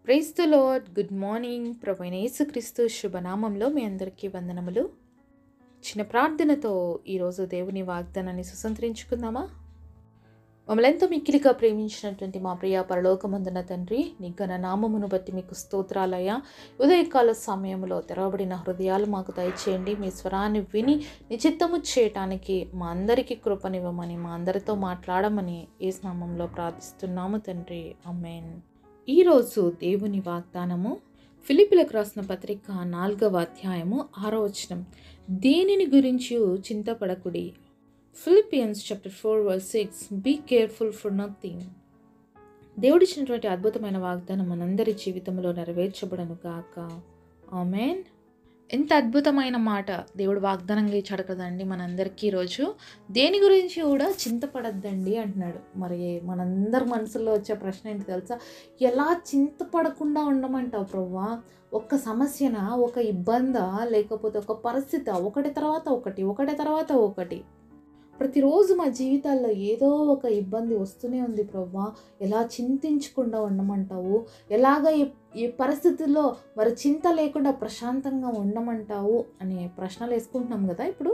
praise the lord good morning ప్రభు యేసుక్రీస్తు శుభనామంలో మీ అందరికీ వందనములు చిన్న ప్రార్థనతో ఈరోజు దేవుని వాగ్దానాన్ని సుసంతరించుకుందామా మమ్మల్ని ఎంతో మిక్కిలిగా ప్రేమించినటువంటి మా ప్రియ పరలోకమందున తండ్రి నీ ఘన నామమును బట్టి మీకు స్తోత్రాలయ ఉదయకాల సమయంలో తెరవబడిన హృదయాలు మాకు దయచేయండి మీ స్వరాన్ని విని నిచిత్తము చేయటానికి మా అందరికీ కృపనివ్వమని మా అందరితో మాట్లాడమని ఈ నామంలో ప్రార్థిస్తున్నాము తండ్రి అమ్మేన్ ఈరోజు దేవుని వాగ్దానము ఫిలిపిలకు రాసిన పత్రిక నాలుగవ అధ్యాయము ఆరో వచనం దేనిని గురించి చింతపడకుడి Philippians chapter four verse six be careful for nothing దేవుడిచ్చినటువంటి అద్భుతమైన వాగ్దానం మనందరి జీవితంలో నెరవేర్చబడను గాక ఆమెన్ ఎంత అద్భుతమైన మాట దేవుడు వాగ్దానంగా ఇచ్చాడు కదండి మనందరికీ ఈరోజు దేని గురించి కూడా చింతపడద్దండి అంటున్నాడు మరి మనందరి మనసులో వచ్చే ప్రశ్న ఏంటి తెలుసా ఎలా చింతపడకుండా ఉండమంటావు ప్రవ్వా ఒక సమస్యన ఒక ఇబ్బందా లేకపోతే ఒక పరిస్థితి ఒకటి తర్వాత ఒకటి ఒకటి తర్వాత ఒకటి ప్రతిరోజు మా జీవితాల్లో ఏదో ఒక ఇబ్బంది వస్తూనే ఉంది ప్రవ్వా ఎలా చింతించకుండా ఉండమంటావు ఎలాగ ఈ ఈ పరిస్థితుల్లో మరి చింత లేకుండా ప్రశాంతంగా ఉండమంటావు అనే ప్రశ్నలు వేసుకుంటున్నాం కదా ఇప్పుడు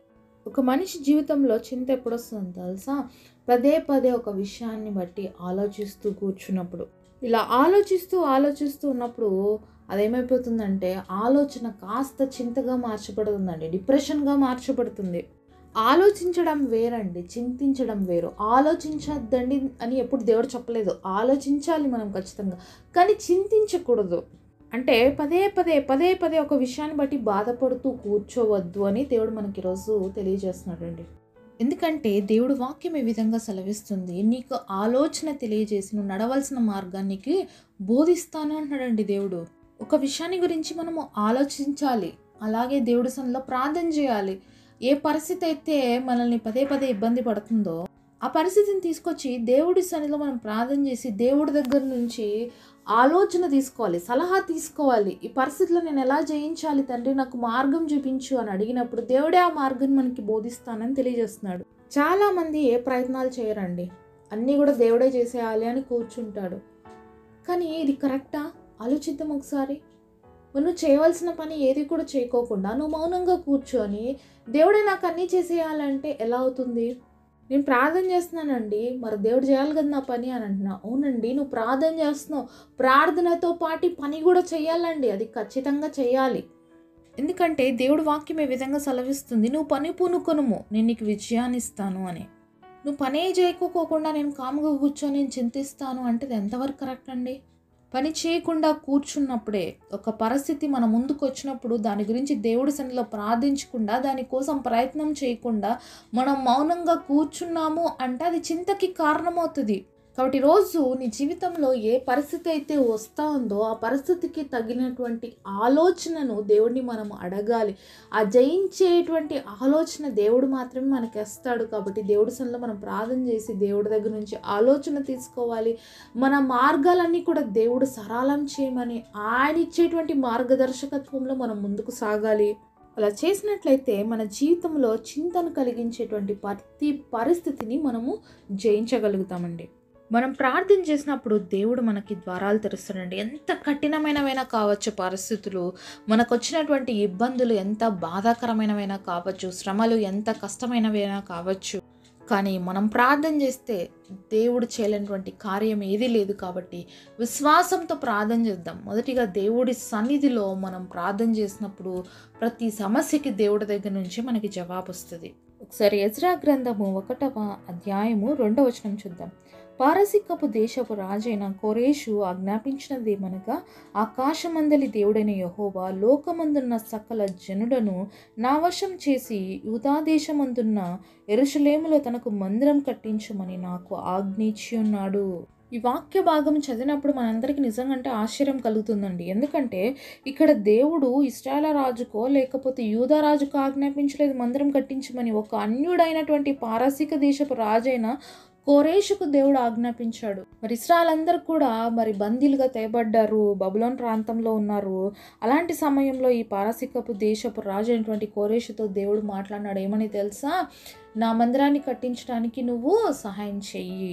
ఒక మనిషి జీవితంలో చింత ఎప్పుడు వస్తుందో తెలుసా పదే పదే ఒక విషయాన్ని బట్టి ఆలోచిస్తూ కూర్చున్నప్పుడు ఇలా ఆలోచిస్తూ ఆలోచిస్తూ ఉన్నప్పుడు అదేమైపోతుందంటే ఆలోచన కాస్త చింతగా మార్చబడుతుందండి డిప్రెషన్గా మార్చబడుతుంది ఆలోచించడం వేరండి చింతించడం వేరు ఆలోచించద్దండి అని ఎప్పుడు దేవుడు చెప్పలేదు ఆలోచించాలి మనం ఖచ్చితంగా కానీ చింతించకూడదు అంటే పదే పదే పదే పదే ఒక విషయాన్ని బట్టి బాధపడుతూ కూర్చోవద్దు అని దేవుడు మనకి ఈరోజు తెలియజేస్తున్నాడండి ఎందుకంటే దేవుడు వాక్యం ఈ విధంగా సెలవిస్తుంది నీకు ఆలోచన తెలియజేసి నువ్వు నడవలసిన మార్గానికి బోధిస్తాను అంటున్నాడండి దేవుడు ఒక విషయాన్ని గురించి మనము ఆలోచించాలి అలాగే దేవుడి సన్నిలో ప్రార్థన చేయాలి ఏ పరిస్థితి అయితే మనల్ని పదే పదే ఇబ్బంది పడుతుందో ఆ పరిస్థితిని తీసుకొచ్చి దేవుడి సన్నిలో మనం ప్రార్థన చేసి దేవుడి దగ్గర నుంచి ఆలోచన తీసుకోవాలి సలహా తీసుకోవాలి ఈ పరిస్థితిలో నేను ఎలా జయించాలి తండ్రి నాకు మార్గం చూపించు అని అడిగినప్పుడు దేవుడే ఆ మార్గం మనకి బోధిస్తానని తెలియజేస్తున్నాడు చాలామంది ఏ ప్రయత్నాలు చేయరండి అన్నీ కూడా దేవుడే చేసేయాలి అని కూర్చుంటాడు కానీ ఇది కరెక్టా ఆలోచిద్దాం ఒకసారి నువ్వు చేయవలసిన పని ఏది కూడా చేయకోకుండా నువ్వు మౌనంగా కూర్చొని దేవుడే నాకు అన్నీ చేసేయాలంటే ఎలా అవుతుంది నేను ప్రార్థన చేస్తున్నానండి మరి దేవుడు చేయాలి కదా నా పని అని అంటున్నా అవునండి నువ్వు ప్రార్థన చేస్తున్నావు ప్రార్థనతో పాటు పని కూడా చేయాలండి అది ఖచ్చితంగా చేయాలి ఎందుకంటే దేవుడు వాక్యం ఏ విధంగా సెలవిస్తుంది నువ్వు పని పూనుకొనుము నేను నీకు విజయాన్ని ఇస్తాను అని నువ్వు పనే చేయకోకుండా నేను కాముగా కూర్చొని నేను చింతిస్తాను అంటే అది ఎంతవరకు కరెక్ట్ అండి పని చేయకుండా కూర్చున్నప్పుడే ఒక పరిస్థితి మన ముందుకు వచ్చినప్పుడు దాని గురించి దేవుడి సన్నిలో ప్రార్థించకుండా దానికోసం ప్రయత్నం చేయకుండా మనం మౌనంగా కూర్చున్నాము అంటే అది చింతకి కారణమవుతుంది కాబట్టి రోజు నీ జీవితంలో ఏ పరిస్థితి అయితే వస్తా ఉందో ఆ పరిస్థితికి తగినటువంటి ఆలోచనను దేవుడిని మనం అడగాలి ఆ జయించేటువంటి ఆలోచన దేవుడు మాత్రమే మనకి ఇస్తాడు కాబట్టి దేవుడి సన్నిలో మనం ప్రార్థన చేసి దేవుడి దగ్గర నుంచి ఆలోచన తీసుకోవాలి మన మార్గాలన్నీ కూడా దేవుడు సరళం చేయమని ఆయన ఇచ్చేటువంటి మార్గదర్శకత్వంలో మనం ముందుకు సాగాలి అలా చేసినట్లయితే మన జీవితంలో చింతను కలిగించేటువంటి ప్రతి పరిస్థితిని మనము జయించగలుగుతామండి మనం ప్రార్థన చేసినప్పుడు దేవుడు మనకి ద్వారాలు తెరుస్తాడండి ఎంత కఠినమైనవైనా కావచ్చు పరిస్థితులు మనకు వచ్చినటువంటి ఇబ్బందులు ఎంత బాధాకరమైనవైనా కావచ్చు శ్రమలు ఎంత కష్టమైనవైనా కావచ్చు కానీ మనం ప్రార్థన చేస్తే దేవుడు చేయలేనటువంటి కార్యం ఏదీ లేదు కాబట్టి విశ్వాసంతో ప్రార్థన చేద్దాం మొదటిగా దేవుడి సన్నిధిలో మనం ప్రార్థన చేసినప్పుడు ప్రతి సమస్యకి దేవుడి దగ్గర నుంచి మనకి జవాబు వస్తుంది ఒకసారి ఎజ్రా గ్రంథము ఒకటవ అధ్యాయము రెండవ వచనం చూద్దాం పారసికపు దేశపు రాజైన కొరేషు ఆజ్ఞాపించినదేమనగా ఆకాశమందలి దేవుడైన యహోవా లోకమందున్న సకల జనులను నా వశం చేసి యూదాదేశమందున్న ఎరుషలేములో తనకు మందిరం కట్టించమని నాకు ఆజ్ఞించి ఉన్నాడు ఈ వాక్య భాగం చదివినప్పుడు మనందరికీ నిజంగా అంటే ఆశ్చర్యం కలుగుతుందండి ఎందుకంటే ఇక్కడ దేవుడు ఇస్రాయల రాజుకో లేకపోతే యూదా రాజుకో ఆజ్ఞాపించలేదు మందిరం కట్టించమని ఒక అన్యుడైనటువంటి పారసీక దేశపు రాజైన కోరేషుకు దేవుడు ఆజ్ఞాపించాడు మరి ఇస్రాయల్ అందరూ కూడా మరి బందీలుగా తేబడ్డారు బబులోన్ ప్రాంతంలో ఉన్నారు అలాంటి సమయంలో ఈ పారసికపు దేశపు రాజు అయినటువంటి కోరేషుతో దేవుడు మాట్లాడినాడు ఏమని తెలుసా నా మందిరాన్ని కట్టించడానికి నువ్వు సహాయం చెయ్యి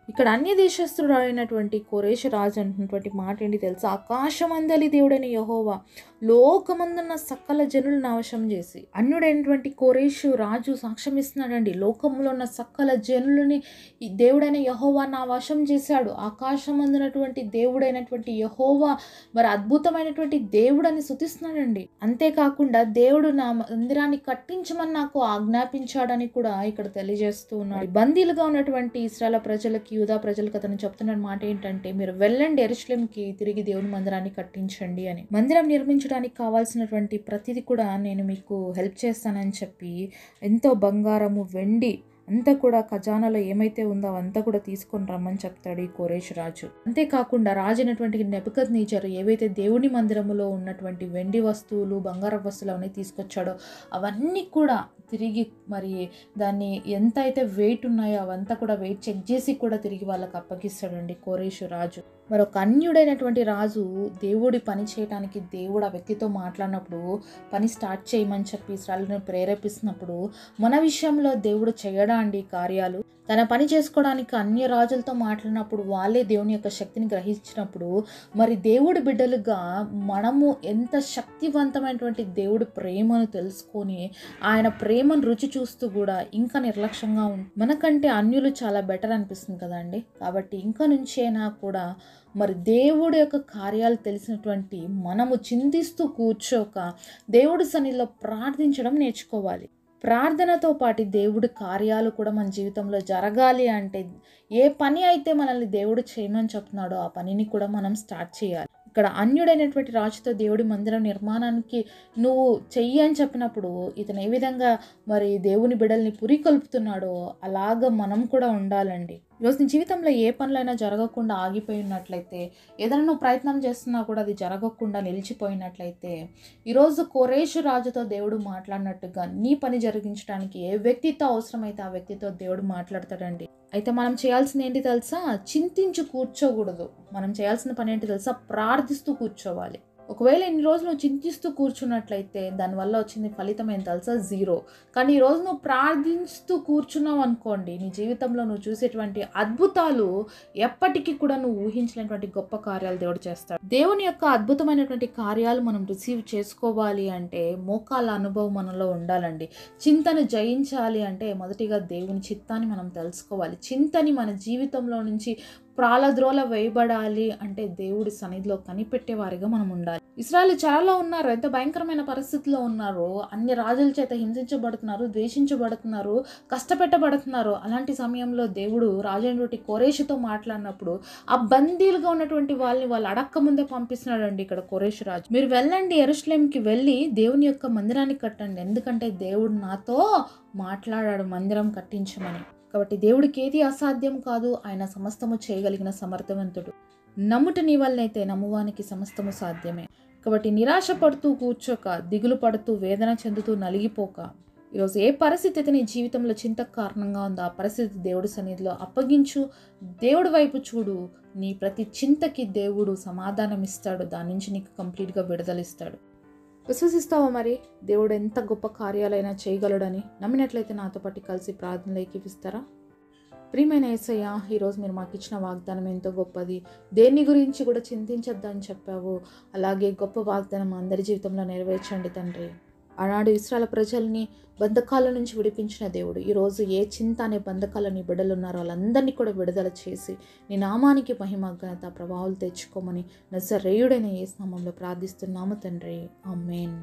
ఇక్కడ అన్య దేశస్థుడు అయినటువంటి కోరేష రాజు అంటున్నటువంటి మాట ఏంటి తెలుసా ఆకాశమందలి దేవుడైన యహోవా లోకమందున్న సకల జనులు నాశం చేసి అన్యుడైనటువంటి కోరేషు రాజు సాక్ష్యం ఇస్తున్నాడండి లోకంలో ఉన్న సకల జనులని ఈ దేవుడైన యహోవా నా వశం చేశాడు ఆకాశమందునటువంటి దేవుడైనటువంటి యహోవా మరి అద్భుతమైనటువంటి దేవుడని శుతిస్తున్నాడండి అంతేకాకుండా దేవుడు నా మందిరాన్ని కట్టించమని నాకు ఆజ్ఞాపించాడని కూడా ఇక్కడ తెలియజేస్తూ ఉన్నాడు బందీలుగా ఉన్నటువంటి ఇస్రాయల ప్రజలకి యూదా ప్రజలకు అతను చెప్తున్న మాట ఏంటంటే మీరు వెళ్ళండి ఎరుశ్లేంకి తిరిగి దేవుని మందిరాన్ని కట్టించండి అని మందిరం నిర్మించడానికి కావాల్సినటువంటి ప్రతిదీ కూడా నేను మీకు హెల్ప్ చేస్తానని చెప్పి ఎంతో బంగారము వెండి అంతా కూడా ఖజానాలో ఏమైతే ఉందో అవంతా కూడా తీసుకొని రమ్మని చెప్తాడు ఈ కోరేష్ రాజు అంతేకాకుండా రాజు అయినటువంటి నెబద్ నేచర్ ఏవైతే దేవుని మందిరములో ఉన్నటువంటి వెండి వస్తువులు బంగారు వస్తువులు అవన్నీ తీసుకొచ్చాడో అవన్నీ కూడా తిరిగి మరి దాన్ని ఎంత అయితే వెయిట్ ఉన్నాయో అవంతా కూడా వెయిట్ చెక్ చేసి కూడా తిరిగి వాళ్ళకి అప్పగిస్తాడండి కోరేషు రాజు మరొక అన్యుడైనటువంటి రాజు దేవుడి పని చేయడానికి దేవుడు ఆ వ్యక్తితో మాట్లాడినప్పుడు పని స్టార్ట్ చేయమని చెప్పి ఇస్రాయల్ని ప్రేరేపిస్తున్నప్పుడు మన విషయంలో దేవుడు చేయడా అండి ఈ కార్యాలు తన పని చేసుకోవడానికి అన్య రాజులతో మాట్లాడినప్పుడు వాళ్ళే దేవుని యొక్క శక్తిని గ్రహించినప్పుడు మరి దేవుడి బిడ్డలుగా మనము ఎంత శక్తివంతమైనటువంటి దేవుడి ప్రేమను తెలుసుకొని ఆయన ప్రేమను రుచి చూస్తూ కూడా ఇంకా నిర్లక్ష్యంగా ఉంది మనకంటే అన్యులు చాలా బెటర్ అనిపిస్తుంది కదండి కాబట్టి ఇంకా నుంచి అయినా కూడా మరి దేవుడి యొక్క కార్యాలు తెలిసినటువంటి మనము చింతిస్తూ కూర్చోక దేవుడి సన్నిధిలో ప్రార్థించడం నేర్చుకోవాలి ప్రార్థనతో పాటు దేవుడి కార్యాలు కూడా మన జీవితంలో జరగాలి అంటే ఏ పని అయితే మనల్ని దేవుడు చేయమని చెప్తున్నాడో ఆ పనిని కూడా మనం స్టార్ట్ చేయాలి ఇక్కడ అన్యుడైనటువంటి రాజుతో దేవుడి మందిరం నిర్మాణానికి నువ్వు చెయ్యి అని చెప్పినప్పుడు ఇతను ఏ విధంగా మరి దేవుని బిడల్ని పురికొల్పుతున్నాడో అలాగ మనం కూడా ఉండాలండి ఈరోజు నీ జీవితంలో ఏ పనులైనా జరగకుండా ఆగిపోయి ఉన్నట్లయితే ఏదైనా నువ్వు ప్రయత్నం చేస్తున్నా కూడా అది జరగకుండా నిలిచిపోయినట్లయితే ఈరోజు కోరేషు రాజుతో దేవుడు మాట్లాడినట్టుగా నీ పని జరిగించడానికి ఏ వ్యక్తితో అవసరమైతే ఆ వ్యక్తితో దేవుడు మాట్లాడతాడండి అయితే మనం చేయాల్సింది ఏంటి తెలుసా చింతించి కూర్చోకూడదు మనం చేయాల్సిన పని ఏంటి తెలుసా ప్రార్థిస్తూ కూర్చోవాలి ఒకవేళ ఇన్ని రోజులు నువ్వు చింతిస్తూ కూర్చున్నట్లయితే దానివల్ల వచ్చింది ఫలితం ఏం తెలుసా జీరో కానీ ఈరోజు నువ్వు ప్రార్థిస్తూ కూర్చున్నావు అనుకోండి నీ జీవితంలో నువ్వు చూసేటువంటి అద్భుతాలు ఎప్పటికీ కూడా నువ్వు ఊహించినటువంటి గొప్ప కార్యాలు దేవుడు చేస్తాడు దేవుని యొక్క అద్భుతమైనటువంటి కార్యాలు మనం రిసీవ్ చేసుకోవాలి అంటే మోకాల అనుభవం మనలో ఉండాలండి చింతను జయించాలి అంటే మొదటిగా దేవుని చిత్తాన్ని మనం తెలుసుకోవాలి చింతని మన జీవితంలో నుంచి ప్రాలద్రోల వేయబడాలి అంటే దేవుడి సన్నిధిలో కనిపెట్టే వారిగా మనం ఉండాలి ఇస్రాయల్ చాలా ఉన్నారు ఎంత భయంకరమైన పరిస్థితిలో ఉన్నారు అన్ని రాజుల చేత హింసించబడుతున్నారు ద్వేషించబడుతున్నారు కష్టపెట్టబడుతున్నారు అలాంటి సమయంలో దేవుడు రాజైనటువంటి కోరేషుతో మాట్లాడినప్పుడు ఆ బందీలుగా ఉన్నటువంటి వాళ్ళని వాళ్ళు అడక్క ముందే పంపిస్తున్నాడు అండి ఇక్కడ కోరేషు రాజు మీరు వెళ్ళండి ఎరుస్లేంకి వెళ్ళి దేవుని యొక్క మందిరాన్ని కట్టండి ఎందుకంటే దేవుడు నాతో మాట్లాడాడు మందిరం కట్టించమని కాబట్టి దేవుడికి ఏది అసాధ్యం కాదు ఆయన సమస్తము చేయగలిగిన సమర్థవంతుడు నమ్ముట నీ వల్లైతే నమ్మువానికి సమస్తము సాధ్యమే కాబట్టి నిరాశ పడుతూ కూర్చోక దిగులు పడుతూ వేదన చెందుతూ నలిగిపోక ఈరోజు ఏ పరిస్థితి అయితే నీ జీవితంలో చింతకు కారణంగా ఉందో ఆ పరిస్థితి దేవుడి సన్నిధిలో అప్పగించు దేవుడి వైపు చూడు నీ ప్రతి చింతకి దేవుడు సమాధానం ఇస్తాడు దాని నుంచి నీకు కంప్లీట్గా విడుదలిస్తాడు విశ్వసిస్తావా మరి దేవుడు ఎంత గొప్ప కార్యాలైనా చేయగలడని నమ్మినట్లయితే నాతో పాటు కలిసి ప్రార్థనలు ఏకీపిస్తారా ప్రియమైన ఏసయ్య ఈరోజు మీరు మాకు ఇచ్చిన వాగ్దానం ఎంతో గొప్పది దేన్ని గురించి కూడా చింతించొద్దని చెప్పావు అలాగే గొప్ప వాగ్దానం మా అందరి జీవితంలో నెరవేర్చండి తండ్రి ఆనాడు ఇస్రాల ప్రజల్ని బంధకాల నుంచి విడిపించిన దేవుడు ఈరోజు ఏ చింత అనే బంధకాలని బిడ్డలు ఉన్నారో వాళ్ళందరినీ కూడా విడుదల చేసి నీ నామానికి మహిమ ఘనత ప్రభావాలు తెచ్చుకోమని నజరేయుడైన ఏ నామంలో ప్రార్థిస్తున్నాము తండ్రి ఆమెన్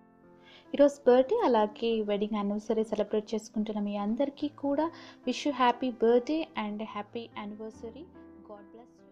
ఈరోజు బర్త్డే అలాగే వెడ్డింగ్ యానివర్సరీ సెలబ్రేట్ చేసుకుంటున్న మీ అందరికీ కూడా wish you happy birthday and happy anniversary god bless